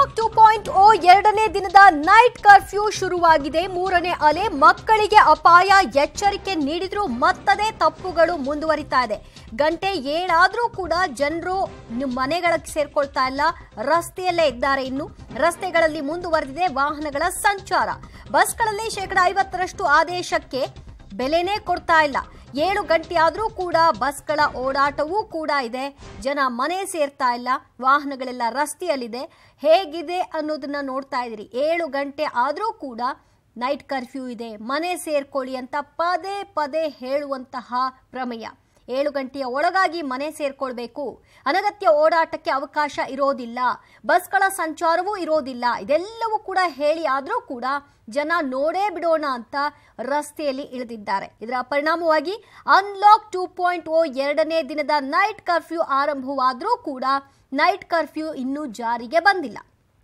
unlock two point ಓ ಎರಡನೇ ದಿನದ night curfew ಶುರುವಾಗಿದೆ ಮೂರನೇ ಅಲೆ ಮಕ್ಕಳಿಗೆ ಅಪಾಯ ಎಚ್ಚರಿಕೆ ನೀಡಿದ್ರೂ ಮತ್ತದೇ ತಪ್ಪುಗಳು ಮುಂದುವರಿತಾ ಇದೆ ಗಂಟೆ ಏಳಾದ್ರೂ ಕೂಡ ಜನರು ಮನೆಗಳಿಗೆ ಸೇರ್ಕೊಳ್ತಾ ಇಲ್ಲ ರಸ್ತೆಯಲ್ಲೇ ಇದ್ದಾರೆ ಇನ್ನು ರಸ್ತೆಗಳಲ್ಲಿ ಮುಂದುವರೆದಿದೆ ವಾಹನಗಳ ಸಂಚಾರ ಬಸ್ಗಳಲ್ಲಿ ಶೇಕಡ ಐವತ್ತರಷ್ಟು ಆದೇಶಕ್ಕೆ ಬೆಲೆನೇ ಕೊಡ್ತಾ ಇಲ್ಲ ಏಳು ಗಂಟೆ ಆದರೂ ಕೂಡ ಬಸ್ಗಳ ಓಡಾಟವೂ ಕೂಡ ಇದೆ ಜನ ಮನೆ ಸೇರ್ತಾ ಇಲ್ಲ ವಾಹನಗಳೆಲ್ಲ ರಸ್ತೆಯಲ್ಲಿದೆ ಹೇಗಿದೆ ಅನ್ನೋದನ್ನ ನೋಡ್ತಾ ಇದ್ದೀರಿ ಏಳು ಗಂಟೆ ಆದರೂ ಕೂಡ ನೈಟ್ ಕರ್ಫ್ಯೂ ಇದೆ ಮನೆ ಸೇರ್ಕೊಳ್ಳಿ ಅಂತ ಪದೇ ಪದೇ ಹೇಳುವಂತಹ ಪ್ರಮೇಯ ಏಳು ಗಂಟೆಯ ಒಳಗಾಗಿ ಮನೆ ಸೇರ್ಕೊಳ್ಬೇಕು ಅನಗತ್ಯ ಓಡಾಟಕ್ಕೆ ಅವಕಾಶ ಇರೋದಿಲ್ಲ ಬಸ್ಗಳ ಸಂಚಾರವೂ ಇರೋದಿಲ್ಲ ಇದೆಲ್ಲವೂ ಕೂಡ ಹೇಳಿ ಆದರೂ ಕೂಡ ಜನ ನೋಡೇ ಬಿಡೋಣ ಅಂತ ರಸ್ತೆಯಲ್ಲಿ ಇಳಿದಿದ್ದಾರೆ ಇದರ ಪರಿಣಾಮವಾಗಿ ಅನ್ಲಾಕ್ ಟೂ ಪಾಯಿಂಟ್ ಓ ಎರಡನೇ ದಿನದ ನೈಟ್ ಕರ್ಫ್ಯೂ ಆರಂಭವಾದರೂ ಕೂಡ ನೈಟ್ ಕರ್ಫ್ಯೂ ಇನ್ನೂ ಜಾರಿಗೆ ಬಂದಿಲ್ಲ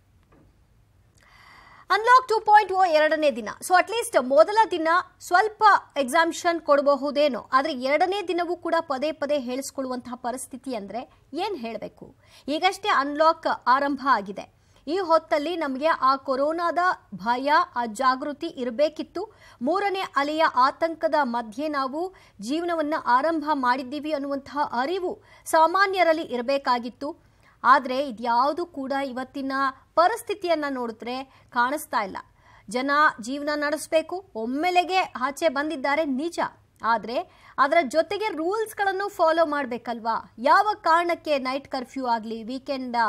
ಅನ್ಲಾಕ್ ಟೂ ಪಾಯಿಂಟ್ ಓ ಎರಡನೇ ದಿನ ಸೊ ಅಟ್ಲೀಸ್ಟ್ ಮೊದಲ ದಿನ ಸ್ವಲ್ಪ ಎಕ್ಸಾಮ್ಷನ್ ಕೊಡಬಹುದೇನೋ ಆದರೆ ಎರಡನೇ ದಿನವೂ ಕೂಡ ಪದೇ ಪದೇ ಹೇಳಿಸ್ಕೊಳ್ಳುವಂತಹ ಪರಿಸ್ಥಿತಿ ಅಂದರೆ ಏನು ಹೇಳಬೇಕು ಈಗಷ್ಟೇ ಅನ್ಲಾಕ್ ಆರಂಭ ಆಗಿದೆ ಈ ಹೊತ್ತಲ್ಲಿ ನಮಗೆ ಆ ಕೊರೋನಾದ ಭಯ ಆ ಜಾಗೃತಿ ಇರಬೇಕಿತ್ತು ಮೂರನೇ ಅಲೆಯ ಆತಂಕದ ಮಧ್ಯೆ ನಾವು ಜೀವನವನ್ನು ಆರಂಭ ಮಾಡಿದ್ದೀವಿ ಅನ್ನುವಂತಹ ಅರಿವು ಸಾಮಾನ್ಯರಲ್ಲಿ ಇರಬೇಕಾಗಿತ್ತು ಆದರೆ ಇದ್ಯಾವುದು ಕೂಡ ಇವತ್ತಿನ ಪರಿಸ್ಥಿತಿಯನ್ನು ನೋಡಿದ್ರೆ ಕಾಣಿಸ್ತಾ ಇಲ್ಲ ಜನ ಜೀವನ ನಡೆಸಬೇಕು ಒಮ್ಮೆಲೆಗೆ ಆಚೆ ಬಂದಿದ್ದಾರೆ ನಿಜ ಆದರೆ ಅದರ ಜೊತೆಗೆ ರೂಲ್ಸ್ಗಳನ್ನು ಫಾಲೋ ಮಾಡಬೇಕಲ್ವಾ ಯಾವ ಕಾರಣಕ್ಕೆ ನೈಟ್ ಕರ್ಫ್ಯೂ ಆಗಲಿ ವೀಕೆಂಡ್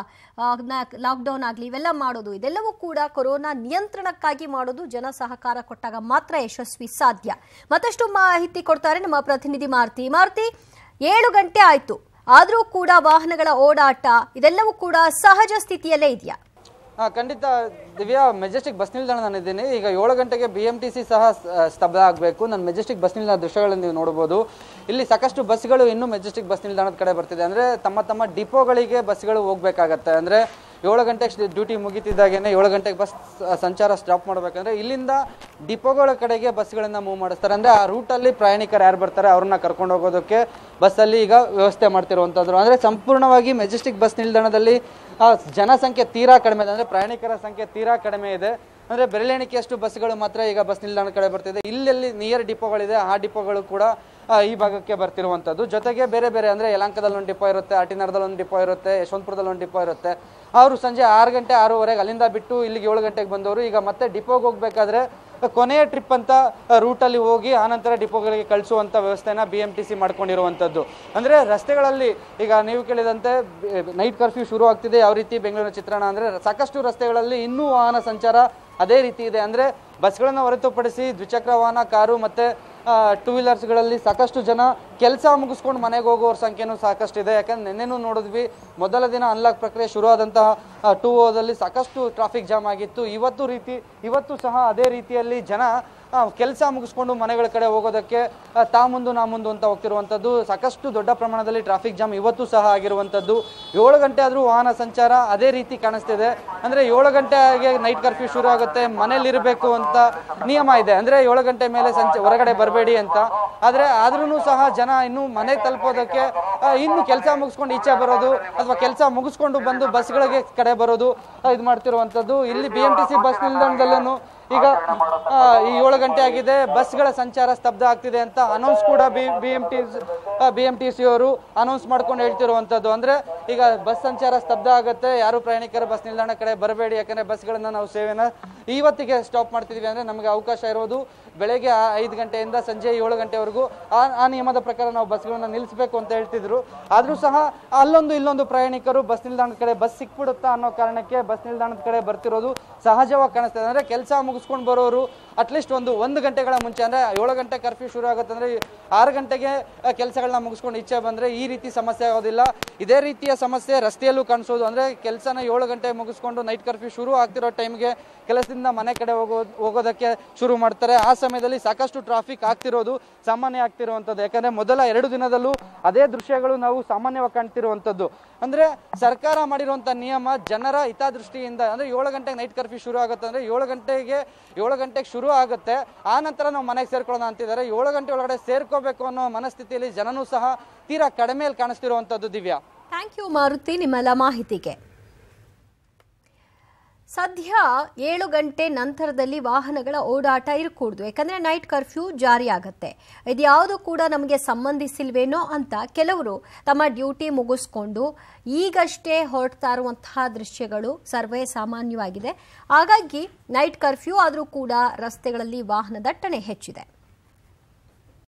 ಲಾಕ್ಡೌನ್ ಆಗಲಿ ಇವೆಲ್ಲ ಮಾಡೋದು ಇದೆಲ್ಲವೂ ಕೂಡ ಕೊರೋನಾ ನಿಯಂತ್ರಣಕ್ಕಾಗಿ ಮಾಡೋದು ಜನ ಸಹಕಾರ ಕೊಟ್ಟಾಗ ಮಾತ್ರ ಯಶಸ್ವಿ ಸಾಧ್ಯ ಮತ್ತಷ್ಟು ಮಾಹಿತಿ ಕೊಡ್ತಾರೆ ನಮ್ಮ ಪ್ರತಿನಿಧಿ ಮಾರುತಿ ಮಾರುತಿ ಏಳು ಗಂಟೆ ಆಯ್ತು ಆದರೂ ಕೂಡ ವಾಹನಗಳ ಓಡಾಟ ಇದೆಲ್ಲವೂ ಕೂಡ ಸಹಜ ಸ್ಥಿತಿಯಲ್ಲೇ ಇದೆಯಾ ಹಾ ಖಂಡಿತ ದಿವ್ಯಾ ಮೆಜೆಸ್ಟಿಕ್ ಬಸ್ ನಿಲ್ದಾಣ ನಾನಿದ್ದೀನಿ ಈಗ ಏಳು ಗಂಟೆಗೆ ಬಿ ಎಂ ಟಿ ಸಿ ಸಹ ಸ- ಸ್ತಬ್ಧ ಆಗಬೇಕು ನಾನು ಮೆಜೆಸ್ಟಿಕ್ ಬಸ್ ನಿಲ್ದಾಣ ದೃಶ್ಯಗಳನ್ನು ನೀವು ನೋಡಬಹುದು ಇಲ್ಲಿ ಸಾಕಷ್ಟು ಬಸ್ಗಳು ಇನ್ನೂ ಮೆಜೆಸ್ಟಿಕ್ ಬಸ್ ನಿಲ್ದಾಣದ ಕಡೆ ಬರ್ತಿದೆ ಅಂದ್ರೆ ತಮ್ಮ ತಮ್ಮ ಡಿಪೋಗಳಿಗೆ ಬಸ್ಗಳು ಹೋಗ್ಬೇಕಾಗತ್ತೆ ಅಂದ್ರೆ ಏಳು ಗಂಟೆಗೆ ಡ್ಯೂಟಿ ಮುಗಿತಿದ್ದಾಗೇನೆ ಏಳು ಗಂಟೆಗೆ ಬಸ್ ಸಂಚಾರ ಸ್ಟಾಪ್ ಮಾಡಬೇಕಂದ್ರೆ ಇಲ್ಲಿಂದ ಡಿಪೋಗಳ ಕಡೆಗೆ ಬಸ್ಗಳನ್ನ ಮೂವ್ ಮಾಡಿಸ್ತಾರೆ ಅಂದ್ರೆ ಆ ರೂಟಲ್ಲಿ ಪ್ರಯಾಣಿಕರು ಯಾರು ಬರ್ತಾರೆ ಅವ್ರನ್ನ ಕರ್ಕೊಂಡು ಹೋಗೋದಕ್ಕೆ ಬಸ್ಸಲ್ಲಿ ಈಗ ವ್ಯವಸ್ಥೆ ಮಾಡ್ತಿರುವಂಥದ್ದು ಅಂದ್ರೆ ಸಂಪೂರ್ಣವಾಗಿ ಮೆಜೆಸ್ಟಿಕ್ ಬಸ್ ನಿಲ್ದಾಣದಲ್ಲಿ ಆ ಜನಸಂಖ್ಯೆ ತೀರಾ ಕಡಿಮೆ ಇದೆ ಅಂದ್ರೆ ಪ್ರಯಾಣಿಕರ ಸಂಖ್ಯೆ ತೀರಾ ಕಡಿಮೆ ಇದೆ ಅಂದ್ರೆ ಬೆರಳೆಣಿಕೆಯಷ್ಟು ಬಸ್ಗಳು ಮಾತ್ರ ಈಗ ಬಸ್ ನಿಲ್ದಾಣ ಕಡೆ ಬರ್ತಿದೆ ಇಲ್ಲೆಲ್ಲಿ ನಿಯರ್ ಡಿಪೋಗಳಿದೆ ಆ ಡಿಪೋಗಳು ಕೂಡ ಆ, ಈ ಭಾಗಕ್ಕೆ ಬರ್ತಿರುವಂಥದ್ದು ಜೊತೆಗೆ ಬೇರೆ ಬೇರೆ ಅಂದ್ರೆ ಯಲಂಕದಲ್ಲಿ ಒಂದು ಡಿಪೋ ಇರುತ್ತೆ ಆಟಿನಗರದಲ್ಲಿ ಒಂದು ಡಿಪೋ ಇರುತ್ತೆ ಯಶವಂತಪುರದಲ್ಲಿ ಒಂದು ಡಿಪೋ ಇರುತ್ತೆ ಅವರು ಸಂಜೆ ಆರು ಗಂಟೆ ಆರೂವರೆಗೆ ಅಲ್ಲಿಂದ ಬಿಟ್ಟು ಇಲ್ಲಿಗೆ ಏಳು ಗಂಟೆಗೆ ಬಂದವರು ಈಗ ಮತ್ತೆ ಡಿಪೋಗೆ ಹೋಗ್ಬೇಕಾದ್ರೆ ಕೊನೆಯ ಟ್ರಿಪ್ ಅಂತ ರೂಟಲ್ಲಿ ಹೋಗಿ ಆನಂತರ ಡಿಪೋಗಳಿಗೆ ಕಳಿಸುವಂಥ ವ್ಯವಸ್ಥೆನ ಬಿ ಎಂ ಟಿ ಸಿ ಮಾಡ್ಕೊಂಡಿರುವಂಥದ್ದು ಅಂದರೆ ರಸ್ತೆಗಳಲ್ಲಿ ಈಗ ನೀವು ಕೇಳಿದಂತೆ ನೈಟ್ ಕರ್ಫ್ಯೂ ಶುರು ಆಗ್ತಿದೆ ಯಾವ ರೀತಿ ಬೆಂಗಳೂರಿನ ಚಿತ್ರಣ ಅಂದರೆ ಸಾಕಷ್ಟು ರಸ್ತೆಗಳಲ್ಲಿ ಇನ್ನೂ ವಾಹನ ಸಂಚಾರ ಅದೇ ರೀತಿ ಇದೆ ಅಂದರೆ ಬಸ್ಗಳನ್ನು ಹೊರತುಪಡಿಸಿ ದ್ವಿಚಕ್ರ ವಾಹನ ಕಾರು ಮತ್ತು ಟೂ ವೀಲರ್ಸ್ಗಳಲ್ಲಿ ಸಾಕಷ್ಟು ಜನ ಕೆಲಸ ಮುಗಿಸ್ಕೊಂಡು ಮನೆಗೆ ಹೋಗೋರ ಸಂಖ್ಯೆನೂ ಸಾಕಷ್ಟು ಇದೆ ಯಾಕಂದ್ರೆ ನಿನ್ನೆನೂ ನೋಡಿದ್ವಿ ಮೊದಲ ದಿನ ಅನ್ಲಾಕ್ ಪ್ರಕ್ರಿಯೆ ಶುರು ಆದಂತಹ ಟೂ ಓದಲ್ಲಿ ಸಾಕಷ್ಟು ಟ್ರಾಫಿಕ್ ಜಾಮ್ ಆಗಿತ್ತು ಇವತ್ತು ರೀತಿ ಇವತ್ತು ಸಹ ಅದೇ ರೀತಿಯಲ್ಲಿ ಜನ ಕೆಲಸ ಮುಗಿಸ್ಕೊಂಡು ಮನೆಗಳ ಕಡೆ ಹೋಗೋದಕ್ಕೆ ಆ, ತಾ ಮುಂದು ನಾ ಮುಂದು ಅಂತ ಹೋಗ್ತಿರುವಂಥದ್ದು ಸಾಕಷ್ಟು ದೊಡ್ಡ ಪ್ರಮಾಣದಲ್ಲಿ ಟ್ರಾಫಿಕ್ ಜಾಮ್ ಇವತ್ತು ಸಹ ಆಗಿರುವಂಥದ್ದು ಏಳು ಗಂಟೆ ಆದರೂ ವಾಹನ ಸಂಚಾರ ಅದೇ ರೀತಿ ಕಾಣಿಸ್ತಿದೆ ಅಂದರೆ ಏಳು ಗಂಟೆಗೆ ನೈಟ್ ಕರ್ಫ್ಯೂ ಶುರು ಆಗುತ್ತೆ ಮನೇಲಿ ಇರಬೇಕು ಅಂತ ನಿಯಮ ಇದೆ ಅಂದರೆ ಏಳು ಗಂಟೆ ಮೇಲೆ ಸಂಚ ಹೊರಗಡೆ ಬರಬೇಡಿ ಅಂತ ಆದರೆ ಆದ್ರೂ ಸಹ ಜನ ಇನ್ನು ಮನೆ ತಲುಪೋದಕ್ಕೆ ಆ, ಇನ್ನು ಕೆಲಸ ಮುಗಿಸ್ಕೊಂಡು ಈಚೆ ಬರೋದು ಅಥವಾ ಕೆಲಸ ಮುಗಿಸ್ಕೊಂಡು ಬಂದು ಬಸ್ಗಳಿಗೆ ಕಡೆ ಬರೋದು ಇದು ಮಾಡ್ತಿರುವಂಥದ್ದು ಇಲ್ಲಿ B M T C bus ನಿಲ್ದಾಣದಲ್ಲೂ ಈಗ ಆ, ಈ ಏಳು ಗಂಟೆ ಆಗಿದೆ ಬಸ್ಗಳ ಸಂಚಾರ ಸ್ತಬ್ಧ ಆಗ್ತಿದೆ ಅಂತ ಅನೌನ್ಸ್ ಕೂಡ B B M T B M T C ಅವರು ಅನೌನ್ಸ್ ಮಾಡ್ಕೊಂಡು ಹೇಳ್ತಿರುವಂಥದ್ದು ಅಂದ್ರೆ ಈಗ ಬಸ್ ಸಂಚಾರ ಸ್ತಬ್ಧ ಆಗುತ್ತೆ ಯಾರು ಪ್ರಯಾಣಿಕರು ಬಸ್ ನಿಲ್ದಾಣ ಕಡೆ ಬರಬೇಡಿ ಯಾಕಂದ್ರೆ ಬಸ್ಗಳನ್ನ ನಾವು ಸೇವೆನ ಇವತ್ತಿಗೆ ಸ್ಟಾಪ್ ಮಾಡ್ತಿದೀವಿ ಅಂದ್ರೆ ನಮಗೆ ಅವಕಾಶ ಇರೋದು ಬೆಳಗ್ಗೆ ಆ- ಐದು ಗಂಟೆಯಿಂದ ಸಂಜೆ ಏಳು ಗಂಟೆವರೆಗೂ ಆ ಆ ನಿಯಮದ ಪ್ರಕಾರ ನಾವು ಬಸ್ಗಳನ್ನ ನಿಲ್ಲಿಸಬೇಕು ಅಂತ ಹೇಳ್ತಿದ್ರು ಆದ್ರೂ ಸಹ ಅಲ್ಲೊಂದು ಇಲ್ಲೊಂದು ಪ್ರಯಾಣಿಕರು ಬಸ್ ನಿಲ್ದಾಣದ ಕಡೆ ಬಸ್ ಸಿಕ್ಬಿಡುತ್ತಾ ಅನ್ನೋ ಕಾರಣಕ್ಕೆ ಬಸ್ ನಿಲ್ದಾಣದ ಕಡೆ ಬರ್ತಿರೋದು ಸಹಜವಾಗಿ ಕಾಣಿಸ್ತದೆ ಅಂದ್ರೆ ಕೆಲಸ ಮುಗಿಸ್ಕೊಂಡು ಬರೋರು ಅಟ್ಲೀಸ್ಟ್ ಒಂದು ಒಂದು ಗಂಟೆಗಳ ಮುಂಚೆ ಅಂದ್ರೆ ಏಳು ಗಂಟೆ ಕರ್ಫ್ಯೂ ಶುರು ಆಗುತ್ತೆ ಅಂದ್ರೆ ಆರು ಗಂಟೆಗೆ ಕೆಲಸಗಳನ್ನ ಮುಗಿಸ್ಕೊಂಡು ಈಚೆ ಬಂದ್ರೆ ಈ ರೀತಿ ಸಮಸ್ಯೆ ಆಗೋದಿಲ್ಲ ಇದೇ ರೀತಿಯ ಸಮಸ್ಯೆ ರಸ್ತೆಯಲ್ಲೂ ಕಾಣಿಸೋದು ಅಂದ್ರೆ ಕೆಲಸನ ಏಳು ಗಂಟೆ ಮುಗಿಸ್ಕೊಂಡು ನೈಟ್ ಕರ್ಫ್ಯೂ ಶುರು ಆಗ್ತಿರೋ ಟೈಮ್ಗೆ ಕೆಲಸದಿಂದ ಮನೆ ಕಡೆ ಹೋಗೋ ಹೋಗೋದಕ್ಕೆ ಶುರು ಮಾಡ್ತಾರೆ ಆ ಸಮಯದಲ್ಲಿ ಸಾಕಷ್ಟು ಟ್ರಾಫಿಕ್ ಆಗ್ತಿರೋದು ಸಾಮಾನ್ಯ ಆಗ್ತಿರುವಂಥದ್ದು ಯಾಕಂದ್ರೆ ಮೊದಲ ಎರಡು ದಿನದಲ್ಲೂ ಅದೇ ದೃಶ್ಯಗಳು ನಾವು ಸಾಮಾನ್ಯವಾಗಿ ಕಾಣ್ತಿರುವಂಥದ್ದು ಅಂದ್ರೆ ಸರ್ಕಾರ ಮಾಡಿರುವಂಥ ನಿಯಮ ಜನರ ಹಿತದೃಷ್ಟಿಯಿಂದ ಅಂದ್ರೆ ಏಳು ಗಂಟೆಗೆ ನೈಟ್ ಕರ್ಫ್ಯೂ ಶುರು ಆಗುತ್ತೆ ಅಂದ್ರೆ ಏಳು ಗಂಟೆಗೆ ಏಳು ಗಂಟೆಗೆ ಶುರು ಆಗುತ್ತೆ ಆ ನಂತರ ನಾವು ಮನೆಗೆ ಸೇರ್ಕೊಳ್ಳೋಣ ಅಂತಿದ್ದಾರೆ ಏಳು ಗಂಟೆ ಒಳಗಡೆ ಸೇರ್ಕೋಬೇಕು ಅನ್ನೋ ಮನಸ್ಥಿತಿಯಲ್ಲಿ ಜನನೂ ಸಹ ತೀರಾ ಕಡಿಮೆಯಲ್ಲಿ ಕಾಣಿಸ್ತಿರುವಂಥದ್ದು ದಿವ್ಯಾ ಥ್ಯಾಂಕ್ ಯು ಮಾರುತಿ ನಿಮ್ಮೆಲ್ಲ ಮಾಹಿತಿಗೆ ಸದ್ಯ ಏಳು ಗಂಟೆ ನಂತರದಲ್ಲಿ ವಾಹನಗಳ ಓಡಾಟ ಇರಕೂಡ್ದು ಯಾಕಂದ್ರೆ ನೈಟ್ ಕರ್ಫ್ಯೂ ಜಾರಿ ಆಗತ್ತೆ ಇದ್ಯಾವುದು ಕೂಡ ನಮಗೆ ಸಂಬಂಧಿಸಿಲ್ವೇನೋ ಅಂತ ಕೆಲವರು ತಮ್ಮ ಡ್ಯೂಟಿ ಮುಗಿಸ್ಕೊಂಡು ಈಗಷ್ಟೇ ಹೊರಡ್ತಾ ಇರುವಂತಹ ದೃಶ್ಯಗಳು ಸರ್ವೇ ಸಾಮಾನ್ಯವಾಗಿದೆ ಹಾಗಾಗಿ ನೈಟ್ ಕರ್ಫ್ಯೂ ಆದರೂ ಕೂಡ ರಸ್ತೆಗಳಲ್ಲಿ ವಾಹನ ದಟ್ಟಣೆ ಹೆಚ್ಚಿದೆ